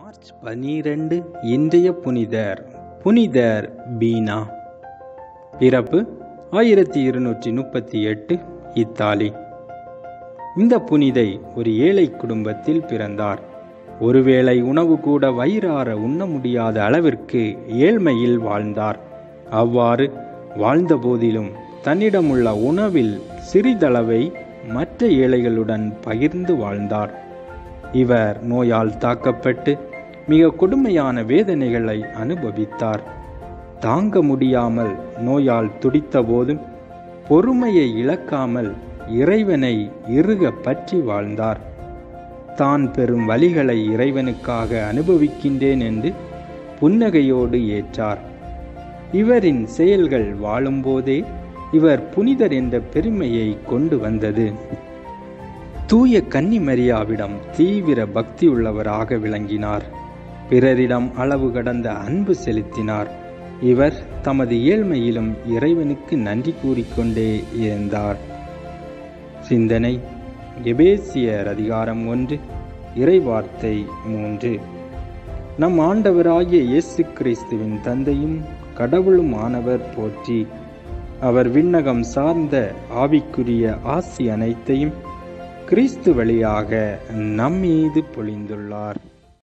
March பனிரெண்டு இன்றைய புனிதர் புனிதர் பீனா பிறப்பு ஆயிரத்தி இருநூற்றி முப்பத்தி எட்டு இத்தாலி இந்த புனிதை ஒரு ஏழை குடும்பத்தில் பிறந்தார் ஒருவேளை உணவு கூட வயிறார உண்ண முடியாத அளவிற்கு ஏழ்மையில் வாழ்ந்தார் அவ்வாறு வாழ்ந்த போதிலும் தன்னிடமுள்ள உணவில் சிறிதளவை மற்ற ஏழைகளுடன் பகிர்ந்து வாழ்ந்தார் இவர் நோயால் தாக்கப்பட்டு மிக கொடுமையான வேதனைகளை அனுபவித்தார் தாங்க முடியாமல் நோயால் துடித்த போதும் பொறுமையை இழக்காமல் இறைவனை இறுக பற்றி வாழ்ந்தார் தான் பெறும் வழிகளை இறைவனுக்காக அனுபவிக்கின்றேன் என்று புன்னகையோடு ஏற்றார் இவரின் செயல்கள் வாழும்போதே இவர் புனிதர் என்ற பெருமையை கொண்டு வந்தது தூய கன்னிமரியாவிடம் தீவிர பக்தி உள்ளவராக விளங்கினார் பிறரிடம் அளவு கடந்த அன்பு செலுத்தினார் இவர் தமது ஏழ்மையிலும் இறைவனுக்கு நன்றி கூறிக்கொண்டே இருந்தார் சிந்தனை எபேசியர் அதிகாரம் ஒன்று இறைவார்த்தை மூன்று நம் ஆண்டவராகிய இயேசு கிறிஸ்துவின் தந்தையும் கடவுளும் ஆனவர் போற்றி அவர் விண்ணகம் சார்ந்த ஆவிக்குரிய ஆசி அனைத்தையும் கிறிஸ்து வழியாக நம்மீது பொழிந்துள்ளார்